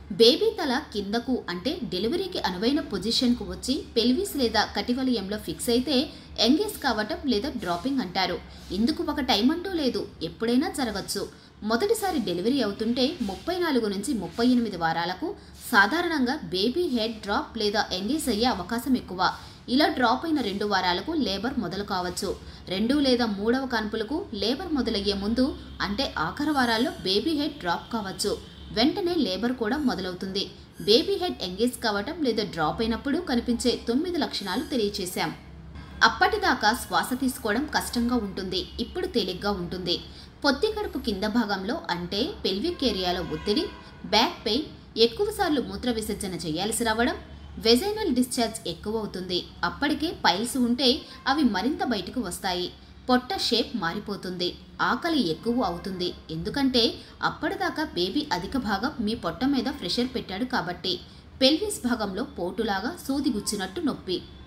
baby తల కిందకు అంటే డెలివరీకి అనువైన పొజిషన్కు వచ్చి పెల్విస్ లేదా కటివలయంలో ఫిక్స్ అయితే ఎంగేజ్ కావటం లేదా డ్రాపింగ్ అంటారు ఇందుకు ఒక టైం అంటూ లేదు ఎప్పుడైనా జరగచ్చు మొదటిసారి డెలివరీ అవుతుంటే ముప్పై నాలుగు నుంచి ముప్పై ఎనిమిది వారాలకు సాధారణంగా బేబీ హెడ్ డ్రాప్ లేదా ఎంగేజ్ అయ్యే అవకాశం ఎక్కువ ఇలా డ్రాప్ అయిన రెండు వారాలకు లేబర్ మొదలు కావచ్చు రెండు లేదా మూడవ కాన్పులకు లేబర్ మొదలయ్యే ముందు అంటే ఆఖరి వారాల్లో బేబీ హెడ్ డ్రాప్ కావచ్చు వెంటనే లేబర్ కూడా మొదలవుతుంది బేబీ హెడ్ ఎంగేజ్ కావటం లేదా డ్రాప్ అయినప్పుడు కనిపించే తొమ్మిది లక్షణాలు తెలియచేశాం అప్పటిదాకా శ్వాస తీసుకోవడం కష్టంగా ఉంటుంది ఇప్పుడు తేలిగ్గా ఉంటుంది పొత్తి కడుపు కింద భాగంలో అంటే పెల్విక్ ఏరియాలో ఒత్తిడి బ్యాక్ పెయిన్ ఎక్కువసార్లు మూత్ర విసర్జన చేయాల్సి రావడం వెజైనల్ డిశ్చార్జ్ ఎక్కువ అవుతుంది అప్పటికే పైల్స్ ఉంటే అవి మరింత బయటకు వస్తాయి పొట్ట షేప్ మారిపోతుంది ఆకలి ఎక్కువ అవుతుంది ఎందుకంటే అప్పటిదాకా బేబీ అధిక భాగం మీ పొట్ట మీద ప్రెషర్ పెట్టాడు కాబట్టి పెల్విస్ భాగంలో పోటులాగా సూది గుచ్చినట్టు నొప్పి